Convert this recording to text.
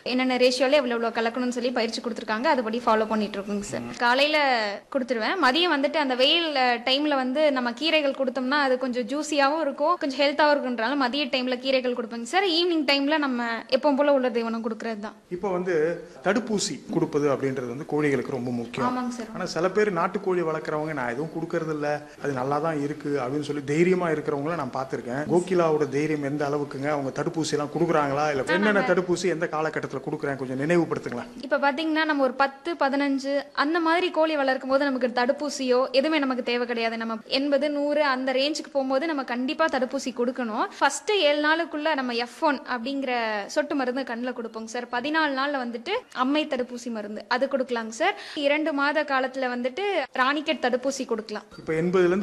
என்னென்ன ரேஷியோல எவ்வளவு எவ்வளவு கலக்கணும்னு சொல்லி பயிற்சி கொடுத்துருக்காங்க அதுபடி ஃபாலோ பண்ணிட்டு இருக்கோங்க சார் காலையில கொடுத்துருவேன் மதியம் வந்துட்டு அந்த வெயில் டைம்ல வந்து நம்ம கீரைகள் கொடுத்தோம்னா அது கொஞ்சம் ஜூஸியாவும் இருக்கும் கொஞ்சம் ஹெல்த்தாவும் இருக்குன்றனால மதிய டைம்ல கீரைகள் கொடுப்பேங்க சார் ஈவினிங் டைம்ல நம்ம எப்பவும் போல உள்ள தீவனம் கொடுக்கறது தான் இப்போ வந்து தடுப்பூசி கொடுப்பது அப்படின்றது வந்து கோழிகளுக்கு ரொம்ப முக்கியம் ஆமாங்க சார் ஆனா சில பேர் நாட்டுக்கோழி வளர்க்குறவங்க நான் எதுவும் கொடுக்கறது இல்ல அது நல்லா தான் இருக்கு அப்படின்னு சொல்லி தைரியமா இருக்கிறவங்கள நான் பார்த்திருக்கேன் கோகிலாவோட தைரியம் எந்த அளவுக்குங்க அவங்க தடுப்பூசி எல்லாம் கொடுக்குறாங்களா இல்ல என்னென்ன தடுப்பூசி எந்த காலகட்டத்தில் கொடுக்குறேன் கொஞ்சம் நினைவுபடுத்துங்களேன் இப்ப பாத்தீங்கன்னா நம்ம ஒரு பத்து பதினஞ்சு அந்த மாதிரி கோழி வளர்க்கும் போது நமக்கு தடுப்பூசியோ எதுவுமே நமக்கு தேவை கிடையாது நம்ம எண்பது நூறு அந்த ரேஞ்சுக்கு போகும்போது நம்ம கண்டிப்பா தடுப்பூசி கொடுக்கணும் ஃபர்ஸ்ட் ஏழு நாளுக்குள்ள நம்ம எஃப் ஒன் அப்படிங்கிற சொட்டு மருந்து கண்ணில் கொடுப்போங்க சார் பதினாலு நாள்ல வந்துட்டு அம்மை தடுப்பூசி மருந்து அது கொடுக்கலாங்க சார் இரண்டு மாத காலத்துல வந்துட்டு ராணிக்கெட் தடுப்பூசி கொடுக்கலாம் இப்போ எண்பதுல